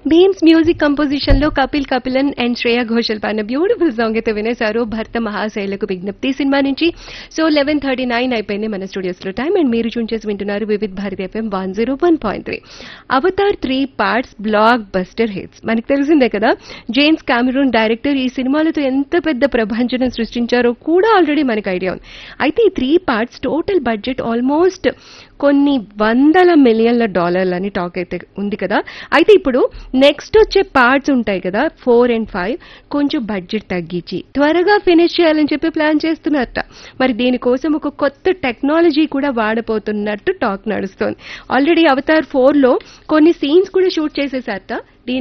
Bheems music composition లో Kapil Kapilan and Shreya Ghoshal పాడిన beautiful song అయితే వినేశారు భర్త మహాశైలకు విజ్ఞప్తి సినిమా నుంచి సో లెవెన్ థర్టీ నైన్ అయిపోయింది మన స్టూడియోస్ లో టైం అండ్ మీరు చూన్ చేసి వింటున్నారు Vividh Bharati FM one zero one point three Avatar three parts blockbuster hits మనకు తెలిసిందే కదా జేమ్స్ కామెరూన్ డైరెక్టర్ ఈ సినిమాలతో ఎంత పెద్ద ప్రభంజనం సృష్టించారో కూడా ఆల్రెడీ మనకు ఐడియా ఉంది అయితే ఈ three parts total budget almost కొన్ని వందల మిలియన్ల డాలర్లని టాక్ అయితే ఉంది కదా అయితే ఇప్పుడు నెక్స్ట్ వచ్చే పార్ట్స్ ఉంటాయి కదా ఫోర్ అండ్ ఫైవ్ కొంచెం బడ్జెట్ తగ్గించి త్వరగా ఫినిష్ చేయాలని చెప్పి ప్లాన్ చేస్తున్నారట మరి దీనికోసం ఒక కొత్త టెక్నాలజీ కూడా వాడబోతున్నట్టు టాక్ నడుస్తోంది ఆల్రెడీ అవతార్ ఫోర్ లో కొన్ని సీన్స్ కూడా షూట్ చేసేసారట